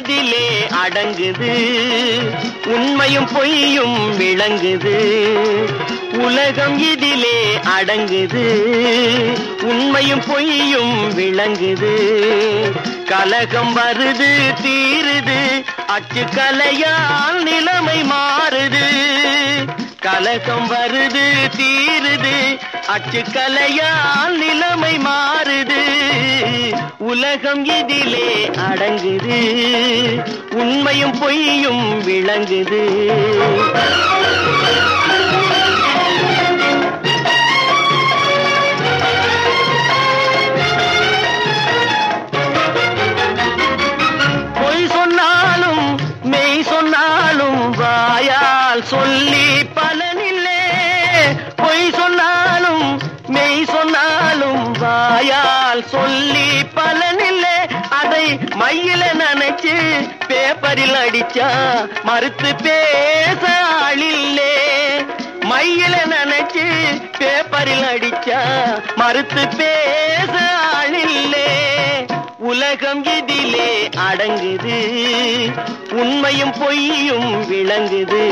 இதிலே அடங்குது உண்மையும் பொய்யும் விளங்குது உலகம் இதிலே அடங்குது உண்மையும் பொய்யும் விளங்குது கலகம் வருது தீருது அச்சு கலையால் நிலைமை மாறுது கலகம் வருது தீருது அச்சு கலையால் நிலைமை மாறுது உலகம் இதிலே அடங்குது உண்மையும் பொய்யும் விளங்குது பொய் சொன்னாலும் மெய் சொன்னாலும் வாயால் சொல்லி பலனில்லே பொய் சொன்னாலும் மெய் சொன்னாலும் வாயால் சொல்லி பலனில்லை அதை மையில நினைச்சு பேப்பரில் அடிச்சா மறுத்து பேச ஆளில்லே மையில நினைச்சு பேப்பரில் அடிச்சா மறுத்து பேச ஆளில்லே உலகம் இதிலே அடங்குது உண்மையும் பொய்யும் விளங்குது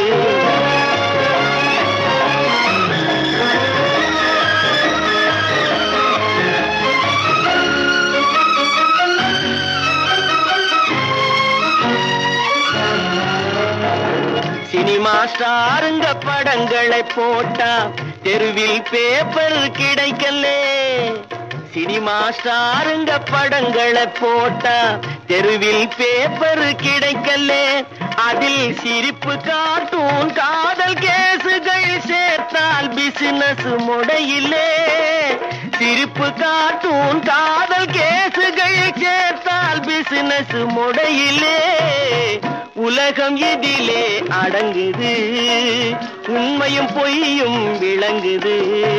சினிமா ஸ்டாருங்க படங்களை போட்டா தெருவில் பேப்பர் கிடைக்கலே சினிமா ஸ்டாருங்க படங்களை போட்டா தெருவில் பேப்பர் கிடைக்கலே அதில் சிரிப்பு காட்டும் காதல் கேசுகள் சேர்த்தால் பிசினஸ் முடையிலே சிரிப்பு காட்டும் காதல் கேசுகள் சேர்த்தால் பிசினஸ் முடையிலே உலகம் இதிலே அடங்குது உண்மையும் பொய்யும் விளங்குது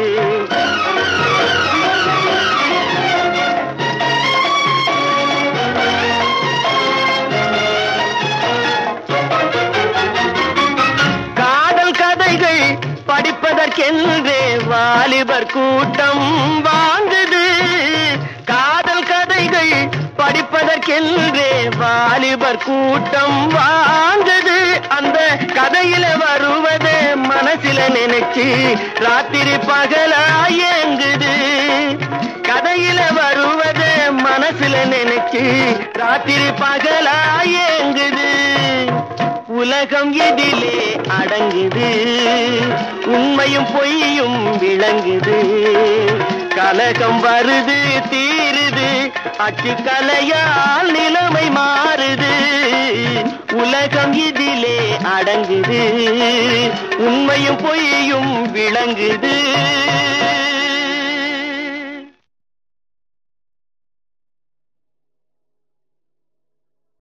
காதல் கதைகள் படிப்பதற்கென்றே வாலிபர் கூட்டம் வாங்குது காதல் கதைகள் படிப்பதற்கென்றே வாலிபர் கூட்டம் வாங்குது அந்த கதையில வருவதே மனசில நினைச்சு ராத்திரி பகலா ஏங்குது கதையில வருவதே மனசுல நினைச்சு ராத்திரி பகலா ஏங்குது உலகம் எதிலே அடங்குது உண்மையும் பொய்யும் விளங்குது கலகம் வருது தீருது அச்சு கலையால் நிலைமை மாறுது உலகம் இதிலே அடங்குது உண்மையும் பொய்யும் விளங்குது